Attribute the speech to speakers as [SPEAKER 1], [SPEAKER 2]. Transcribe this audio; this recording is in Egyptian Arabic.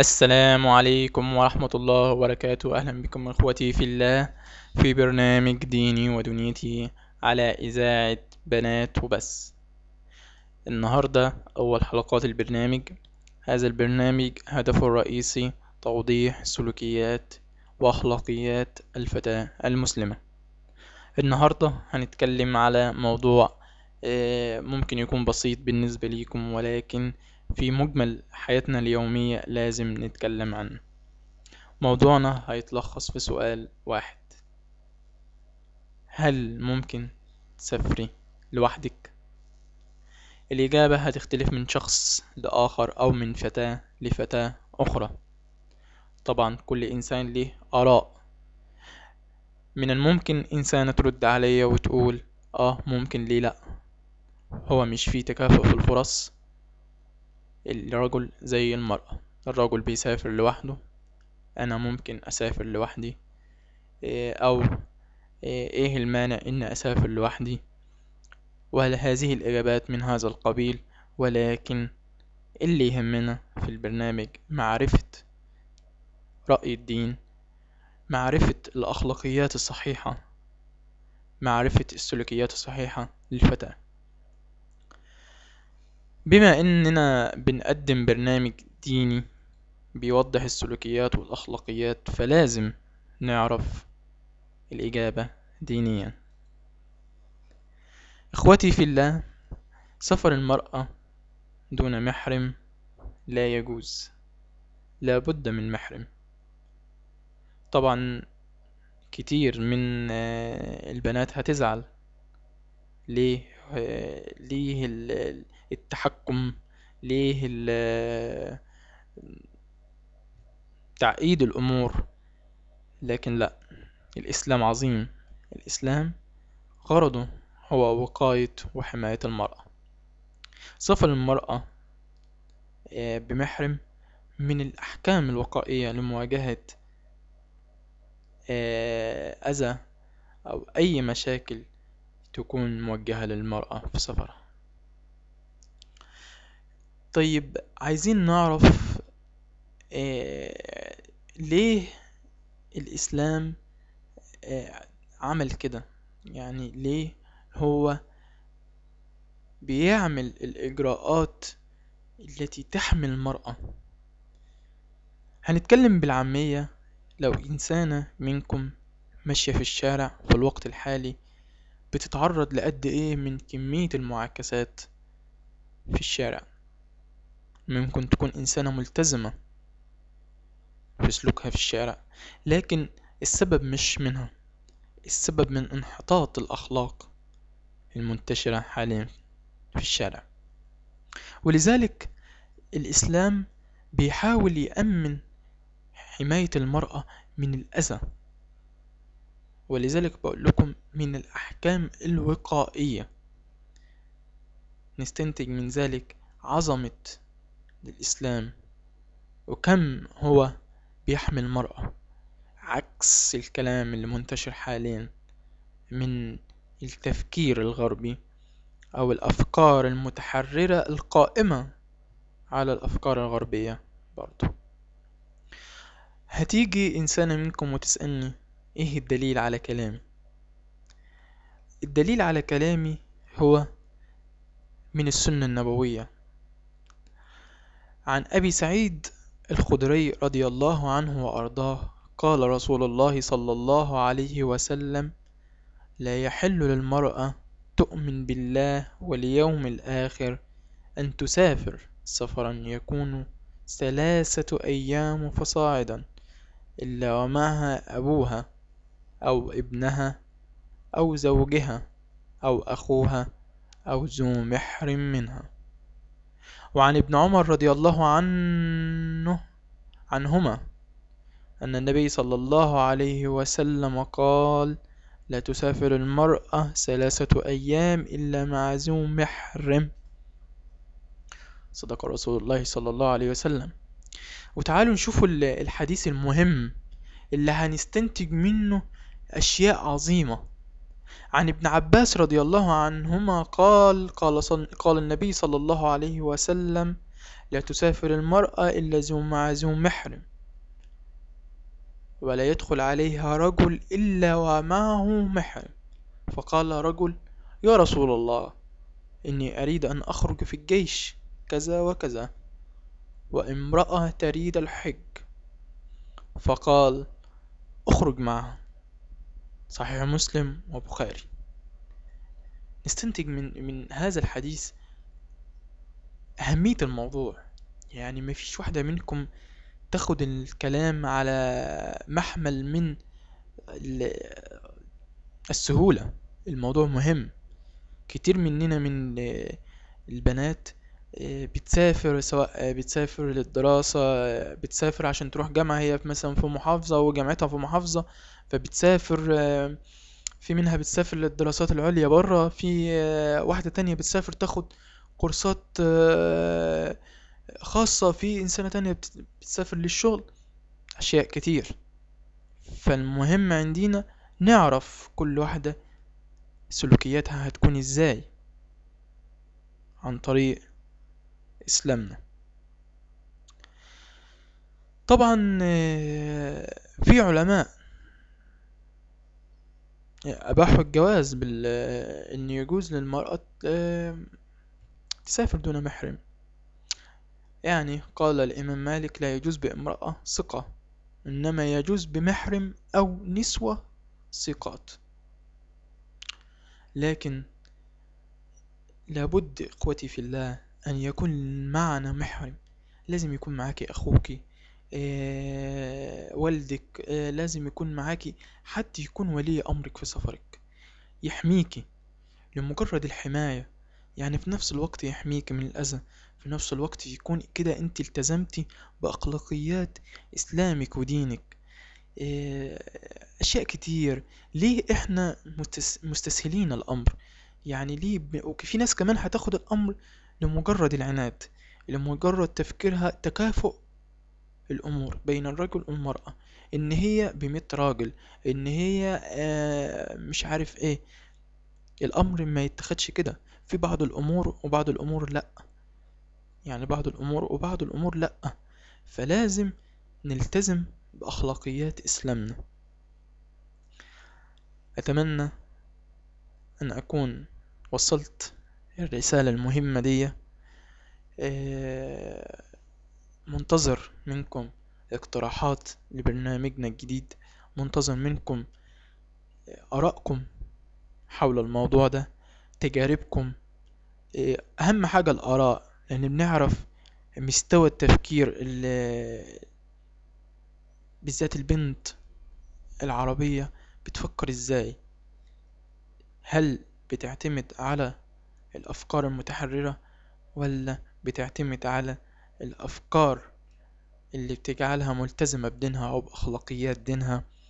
[SPEAKER 1] السلام عليكم ورحمة الله وبركاته أهلا بكم إخوتي في الله في برنامج ديني ودنيتي على إذاعة بنات وبس النهاردة أول حلقات البرنامج هذا البرنامج هدفه الرئيسي توضيح سلوكيات وأخلاقيات الفتاة المسلمة النهاردة هنتكلم على موضوع آه، ممكن يكون بسيط بالنسبة ليكم ولكن في مجمل حياتنا اليومية لازم نتكلم عنه موضوعنا هيتلخص في سؤال واحد هل ممكن تسافري لوحدك؟ الإجابة هتختلف من شخص لآخر أو من فتاة لفتاة أخرى طبعا كل إنسان له آراء من الممكن إنسانة ترد عليا وتقول آه ممكن ليه لأ هو مش فيه تكافؤ في الفرص الرجل زي المرأة الرجل بيسافر لوحده أنا ممكن أسافر لوحدي إيه، أو إيه إيه المانع إن أسافر لوحدي وهل هذه الإجابات من هذا القبيل ولكن اللي يهمنا في البرنامج معرفة رأي الدين معرفة الأخلاقيات الصحيحة معرفة السلوكيات الصحيحة للفتاة بما اننا بنقدم برنامج ديني بيوضح السلوكيات والاخلاقيات فلازم نعرف الاجابة دينيا اخوتي في الله سفر المرأة دون محرم لا يجوز لا بد من محرم طبعا كتير من آه، البنات هتزعل ليه آه، ليه ال- التحكم ليه ال- تعقيد الأمور لكن لا الإسلام عظيم الإسلام غرضه هو وقاية وحماية المرأة سفر المرأة آه، بمحرم من الأحكام الوقائية لمواجهة آه، أذى أو أي مشاكل تكون موجهة للمرأة في سفرها طيب عايزين نعرف آه، ليه الإسلام آه، عمل كده يعني ليه هو بيعمل الإجراءات التي تحمي المرأة هنتكلم بالعامية لو إنسانة منكم ماشية في الشارع في الوقت الحالي بتتعرض لقد إيه من كمية المعاكسات في الشارع ممكن تكون إنسانة ملتزمة في سلوكها في الشارع لكن السبب مش منها السبب من انحطاط الأخلاق المنتشرة حاليا في الشارع ولذلك الإسلام بيحاول يأمن حماية المرأة من الأذى ولذلك بقول لكم من الأحكام الوقائية نستنتج من ذلك عظمة الإسلام وكم هو بيحمي المرأة عكس الكلام اللي منتشر حاليا من التفكير الغربي أو الأفكار المتحررة القائمة على الأفكار الغربية برضو هتيجي إنسانة منكم وتسألني إيه الدليل على كلامي الدليل على كلامي هو من السنة النبوية عن أبي سعيد الخدري رضي الله عنه وأرضاه قال رسول الله صلى الله عليه وسلم لا يحل للمرأة تؤمن بالله واليوم الآخر أن تسافر سفرا يكون ثلاثة أيام فصاعدا إلا ومعها أبوها أو ابنها أو زوجها أو أخوها أو ذو محرم منها وعن ابن عمر رضي الله عنه عنهما أن النبي صلى الله عليه وسلم قال لا تسافر المرأة ثلاثة أيام إلا مع ذو محرم صدق رسول الله صلى الله عليه وسلم وتعالوا نشوفوا ال- الحديث المهم اللي هنستنتج منه أشياء عظيمة عن ابن عباس رضي الله عنهما قال قال, صل قال النبي صلى الله عليه وسلم لا تسافر المرأة إلا ذو مع ذو محرم ولا يدخل عليها رجل إلا ومعه محرم فقال رجل يا رسول الله إني أريد أن أخرج في الجيش كذا وكذا وامرأة تريد الحج فقال اخرج معها صحيح مسلم وبخاري نستنتج من من هذا الحديث أهمية الموضوع يعني مفيش واحدة منكم تاخد الكلام على محمل من السهولة الموضوع مهم كتير مننا من البنات بتسافر سواء بتسافر للدراسة بتسافر عشان تروح جامعة هي مثلا في محافظة وجامعتها في محافظة فبتسافر في منها بتسافر للدراسات العليا برا في واحدة تانية بتسافر تاخد كورسات خاصة في إنسانة تانية بتسافر للشغل أشياء كتير فالمهم عندنا نعرف كل واحدة سلوكياتها هتكون ازاي عن طريق اسلامنا طبعا في علماء اباحوا الجواز بال ان يجوز للمرأة تسافر دون محرم يعني قال الامام مالك لا يجوز بامرأة ثقة انما يجوز بمحرم او نسوة ثقات لكن لابد اخوتي في الله ان يكون معنا محرم لازم يكون معاك اخوك آه والدك آه لازم يكون معاك حد يكون ولي امرك في سفرك يحميك لمجرد الحماية يعني في نفس الوقت يحميك من الاذى في نفس الوقت يكون كده انت التزمتي باخلاقيات اسلامك ودينك اشياء كتير ليه احنا مستسهلين الامر يعني ليه ب... في ناس كمان هتاخد الامر لمجرد العناد لمجرد تفكيرها تكافؤ الامور بين الرجل والمرأة ان هي بميت راجل ان هي آه مش عارف ايه الامر ما يتخدش كده في بعض الامور وبعض الامور لا يعني بعض الامور وبعض الامور لا فلازم نلتزم باخلاقيات اسلامنا اتمنى ان اكون وصلت الرسالة المهمة دي منتظر منكم اقتراحات لبرنامجنا الجديد منتظر منكم آرائكم حول الموضوع ده تجاربكم أهم حاجة الآراء لأن بنعرف مستوى التفكير بالذات البنت العربية بتفكر ازاي هل بتعتمد على الأفكار المتحررة ولا بتعتمد على الأفكار اللي بتجعلها ملتزمة بدينها أو بأخلاقيات دينها